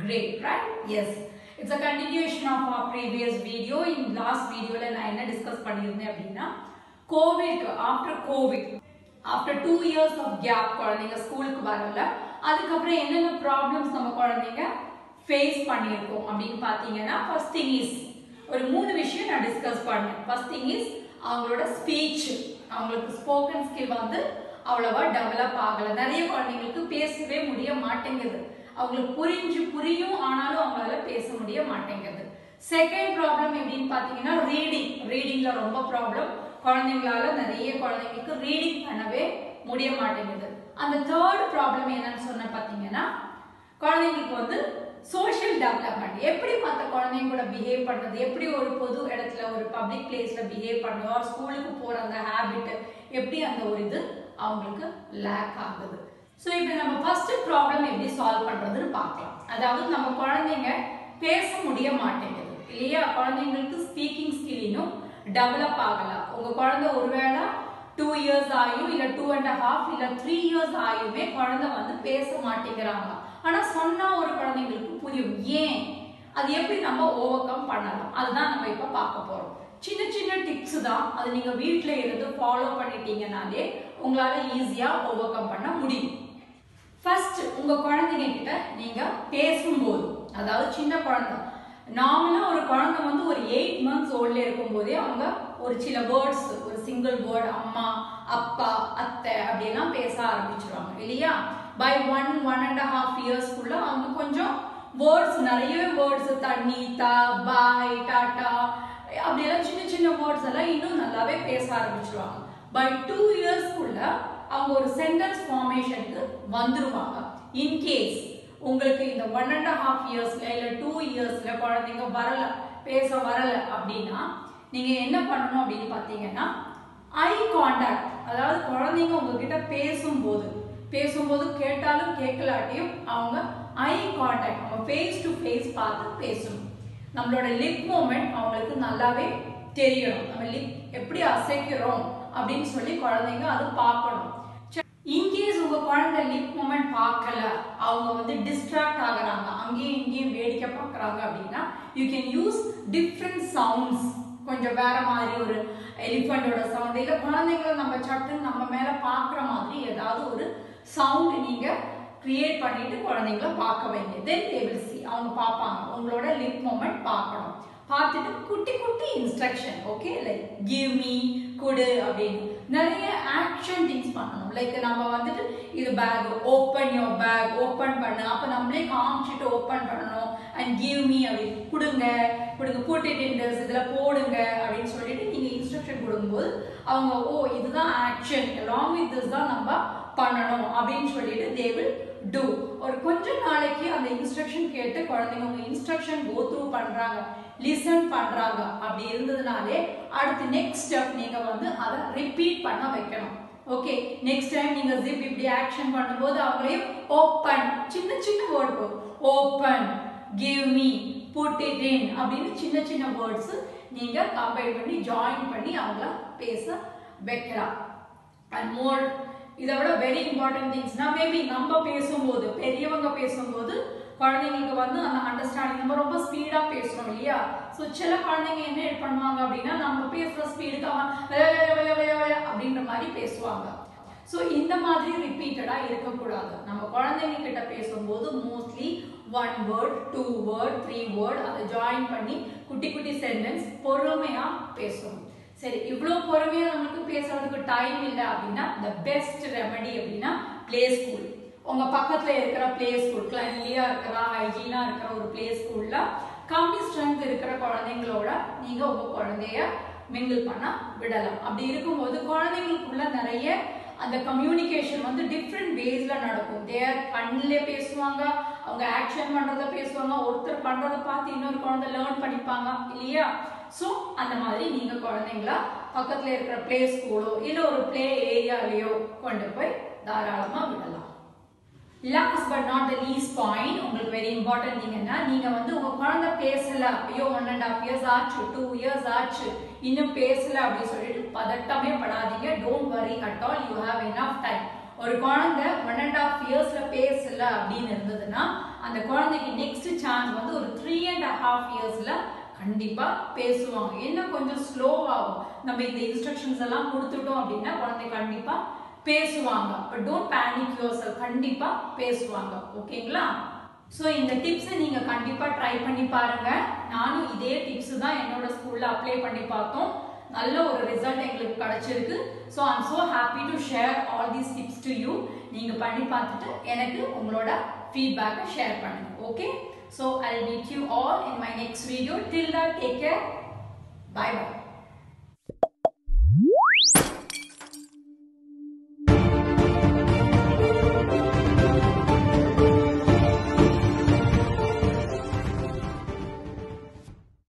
Great, right? Yes. It's a continuation of our previous video. In last video, நான் என்ன discuss பண்ணியிருந்தேன் அப்படின்னா கோவிட்க்கு after covid after two years of gap குழந்தைங்க ஸ்கூலுக்கு வரல அதுக்கப்புறம் என்னென்ன ப்ராப்ளம்ஸ் நம்ம குழந்தைங்க ஃபேஸ் பண்ணியிருக்கோம் அப்படின்னு பார்த்தீங்கன்னா ஃபர்ஸ்ட் திங் இஸ் ஒரு மூணு விஷயம் நான் டிஸ்கஸ் பண்ணேன் ஃபர்ஸ்ட் திங் இஸ் அவங்களோட ஸ்பீச் அவங்களுக்கு ஸ்போக்கன் ஸ்கில் வந்து அவ்வளவா டெவலப் ஆகலை நிறைய குழந்தைங்களுக்கு பேசவே முடிய மாட்டேங்குது அவங்களுக்கு புரிஞ்சு புரியும் ஆனாலும் அவங்களால பேச முடிய மாட்டேங்குது செகண்ட் ப்ராப்ளம் எப்படின்னு பார்த்தீங்கன்னா ரீடிங் ரீடிங்ல ரொம்ப ப்ராப்ளம் குழந்தைங்களால நிறைய குழந்தைங்களுக்கு ரீடிங் பண்ணவே முடிய மாட்டேங்குது அந்த தேர்ட் ப்ராப்ளம் என்னன்னு சொன்ன பார்த்தீங்கன்னா குழந்தைங்களுக்கு வந்து சோஷியல் டெவலப்மெண்ட் எப்படி மற்ற குழந்தைங்க கூட பிஹேவ் பண்ணுறது எப்படி ஒரு பொது இடத்துல ஒரு பப்ளிக் பிளேஸ்ல பிஹேவ் பண்ணுறது ஒரு ஸ்கூலுக்கு போகிற அந்த ஹேபிட் எப்படி அந்த ஒரு இது அவங்களுக்கு லேக் ஆகுது ஸோ இப்போ நம்ம ஃபர்ஸ்ட் ப்ராப்ளம் எப்படி சால்வ் பண்ணுறதுன்னு பார்க்கலாம் அதாவது நம்ம குழந்தைங்க பேச முடிய மாட்டேங்குது இல்லையா குழந்தைங்களுக்கு ஸ்பீக்கிங் ஸ்கில் இன்னும் டெவலப் ஆகல உங்க குழந்தை ஒருவேளை டூ இயர்ஸ் ஆயும் இல்ல டூ அண்ட் ஹாஃப் இல்ல த்ரீ இயர்ஸ் ஆயுமே குழந்தை வந்து பேச மாட்டேங்கிறாங்க ஆனா சொன்னா ஒரு குழந்தைங்களுக்கு புரியும் ஏன் அது எப்படி நம்ம ஓவர் கம் பண்ணலாம் அதுதான் நம்ம இப்ப பார்க்க போறோம் சின்ன சின்ன டிப்ஸ் தான் அது நீங்க வீட்ல இருந்து ஃபாலோ பண்ணிட்டீங்கனாலே உங்களால ஈஸியா ஓவர் கம் பண்ண முடியும் ஃபர்ஸ்ட் உங்க குழந்தைங்க கிட்ட நீங்க பேசும்போது அதாவது சின்ன குழந்தை நார்மலா ஒரு குழந்தை வந்து ஒரு எயிட் மந்த்ஸ் ஓல்ட்ல இருக்கும் போதே அவங்க ஒரு சில வேர்ட்ஸ் ஒரு சிங்கிள் வேர்ட் அம்மா அப்பா அத்தை அப்படியெல்லாம் பேச ஆரம்பிச்சிருவாங்க இல்லையா by one one and half இயர்ஸ்க்குள்ள அவங்க கொஞ்சம் வேர்ட்ஸ் நிறையவே வேர்ட்ஸ் தண்ணி தா பாய் டாட்டா அப்படியெல்லாம் சின்ன சின்ன வேர்ட்ஸ் எல்லாம் இன்னும் நல்லாவே பேச ஆரம்பிச்சிருவாங்க பை டூ இயர்ஸ்க்குள்ள அவங்க ஒரு சென்டென்ஸ் ஃபார்மேஷனுக்கு வந்துருவாங்க இன்கேஸ் உங்களுக்கு இந்த ஒன் அண்ட் ஹாஃப் இயர்ஸ்ல இல்ல டூ இயர்ஸ்ல குழந்தைங்க வரல பேச வரல அப்படின்னா நீங்க என்ன பண்ணணும் அப்படின்னு பாத்தீங்கன்னா ஐ கான்டாக்ட் அதாவது குழந்தைங்க உங்ககிட்ட பேசும்போது பேசும்போது கேட்டாலும் கேட்கலாட்டியும் அவங்க ஐ கான்டாக்ட் அவங்க ஃபேஸ் டு ஃபேஸ் பார்த்து பேசணும் நம்மளோட லிப் மூமெண்ட் அவங்களுக்கு நல்லாவே தெரியணும் நம்ம லிப் எப்படி அசைக்கிறோம் அப்படின்னு சொல்லி குழந்தைங்க அது பார்க்கணும் இன்கேஸ் உங்க குழந்தை லிப் மூமெண்ட் பார்க்கல அவங்க வந்து டிஸ்ட்ராக்ட் ஆகுறாங்க அங்கேயும் இங்கேயும் வேடிக்கை பார்க்கறாங்க அப்படின்னா you can use different sounds கொஞ்சம் வேற மாதிரி ஒரு எலிஃபண்டோட சவுண்ட் இல்லை குழந்தைங்களை நம்ம சட்டுன்னு நம்ம மேல பார்க்குற மாதிரி ஏதாவது ஒரு சவுண்ட் நீங்க கிரியேட் பண்ணிட்டு குழந்தைங்கள பார்க்க வைங்க தென் தே வில் சி அவங்க பார்ப்பாங்க உங்களோட லிப் மூமெண்ட் பார்க்கணும் பார்த்துட்டு குட்டி குட்டி instruction okay like give me கொடு அப்படின்னு நிறைய ஆக்ஷன் திங்ஸ் பண்ணணும் லைக் நம்ம வந்துட்டு இது bag open your bag open பண்ணு அப்போ நம்மளே காமிச்சிட்டு ஓப்பன் பண்ணணும் அண்ட் கிவ் மீ அப்படின்னு கொடுங்க கொடுங்க புட் இட் இன் திஸ் இதில் போடுங்க அப்படின்னு சொல்லிட்டு நீங்கள் இன்ஸ்ட்ரக்ஷன் கொடுக்கும்போது அவங்க ஓ இதுதான் ஆக்ஷன் லாங் வித் திஸ் தான் நம்ம பண்ணணும் அப்படின்னு சொல்லிட்டு தே வில் டூ ஒரு கொஞ்ச நாளைக்கு அந்த இன்ஸ்ட்ரக்ஷன் கேட்டு குழந்தைங்க உங்க இன்ஸ்ட்ரக்ஷன் கோ த்ரூ பண்றாங்க லிசன் பண்றாங்க அப்படி இருந்ததுனாலே அடுத்து நெக்ஸ்ட் ஸ்டெப் நீங்க வந்து அதை ரிப்பீட் பண்ண வைக்கணும் ஓகே நெக்ஸ்ட் டைம் நீங்க ஜிப் இப்படி ஆக்ஷன் பண்ணும்போது அவங்களையும் ஓப்பன் சின்ன சின்ன word open give me put it in அப்படின்னு சின்ன சின்ன வேர்ட்ஸ் நீங்க கம்பைன் பண்ணி ஜாயின் பண்ணி அவங்கள பேச வைக்கலாம் அண்ட் மோர் இதை விட வெரி இம்பார்ட்டன்ட் திங்ஸ்னா மேபி நம்ம பேசும்போது பெரியவங்க பேசும்போது குழந்தைங்களுக்கு வந்து அந்த அண்டர்ஸ்டாண்டிங் நம்ம ரொம்ப ஸ்பீடாக பேசுறோம் இல்லையா ஸோ சில குழந்தைங்க என்ன பண்ணுவாங்க அப்படின்னா நம்ம பேசுகிற ஸ்பீடுக்கு அவன் அப்படின்ற மாதிரி பேசுவாங்க ஸோ இந்த மாதிரி ரிப்பீட்டடாக இருக்கக்கூடாது நம்ம குழந்தைங்க கிட்ட பேசும்போது mostly one word two word three word அதை ஜாயின் பண்ணி குட்டி குட்டி சென்டென்ஸ் பொறுமையாக பேசணும் சரி இவ்வளோ பொறுமையாக நம்மளுக்கு பேசுறதுக்கு டைம் இல்லை அப்படின்னா த பெஸ்ட் ரெமெடி அப்படின்னா பிளே ஸ்கூல் உங்க பக்கத்துல இருக்கிற பிளே ஸ்கூல் கிளன்லியா இருக்கிற ஹைஜீனா இருக்கிற ஒரு பிளே ஸ்கூல்ல கம்மி ஸ்ட்ரென்த் இருக்கிற குழந்தைங்களோட நீங்க உங்க குழந்தைய மிங்கிள் பண்ண விடலாம் அப்படி இருக்கும்போது குழந்தைங்களுக்குள்ள நிறைய அந்த கம்யூனிகேஷன் வந்து டிஃப்ரெண்ட் வேஸ்ல நடக்கும் தேர் கண்ணிலே பேசுவாங்க அவங்க ஆக்ஷன் பண்றத பேசுவாங்க ஒருத்தர் பண்றத பார்த்து இன்னொரு குழந்தை லேர்ன் பண்ணிப்பாங்க இல்லையா ஸோ அந்த மாதிரி நீங்க குழந்தைங்கள பக்கத்துல இருக்கிற பிளே ஸ்கூலோ இல்ல ஒரு பிளே ஏரியாலேயோ கொண்டு போய் தாராளமா விடலாம் last but not the least point உங்களுக்கு வெரி இம்பார்ட்டன்ட் நீங்கன்னா நீங்க வந்து உங்க குழந்தை பேசல ஐயோ ஒன் அண்ட் ஹாஃப் இயர்ஸ் ஆச்சு டூ இயர்ஸ் ஆச்சு இன்னும் பேசல அப்படின்னு சொல்லிட்டு பதட்டமே படாதீங்க don't worry at all you have enough time ஒரு குழந்தை ஒன் அண்ட் ஹாஃப் இயர்ஸ்ல பேசல அப்படின்னு இருந்ததுன்னா அந்த குழந்தைக்கு நெக்ஸ்ட் சான்ஸ் வந்து ஒரு த்ரீ அண்ட் ஹாஃப் இயர்ஸ்ல கண்டிப்பா பேசுவாங்க என்ன கொஞ்சம் ஸ்லோவாகும் நம்ம இந்த இன்ஸ்ட்ரக்ஷன்ஸ் எல்லாம் கொடுத்துட்டோம் அப்படின்னா குழந்தை கண்டிப்பா பேசுவாங்க but don't panic yourself கண்டிப்பா பேசுவாங்க ஓகேங்களா ஸோ இந்த டிப்ஸை நீங்க கண்டிப்பா ட்ரை பண்ணி பாருங்க நானும் இதே டிப்ஸ் தான் என்னோட ஸ்கூல்ல அப்ளை பண்ணி பார்த்தோம் நல்ல ஒரு ரிசல்ட் எங்களுக்கு கிடைச்சிருக்கு so I'm so happy to share all these tips to you நீங்க பண்ணி பார்த்துட்டு எனக்கு உங்களோட ஃபீட்பேக்கை ஷேர் பண்ணுங்க okay so I meet you all in my next video till that take care bye by